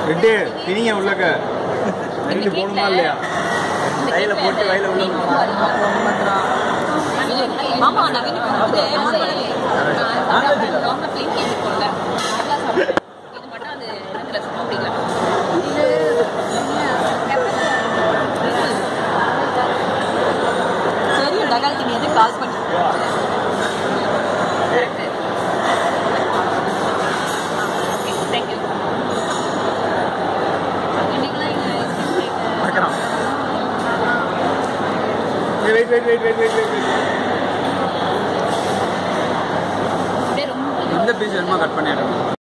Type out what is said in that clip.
red திணிங்க உள்ளக்க night போகணுமா இல்லையா கையில போட்டு வயல உள்ள ஆமா நவீன் வந்து நார்மல் பிளேன் கேட்டுக்கோங்க இது மட்டும் அது என்னதுல சும்மா பிடிக்கல சரி டகாலுக்கு நீ எது கால் பண்ணி தேங்க்யூ இன்னைக்கெல்லாம் இங்கே பார்க்கலாம் wait wait wait wait wait wait அப்படியே ரொம்ப எந்த பீஸ் வேணுமோ கட் பண்ணிடுறேன்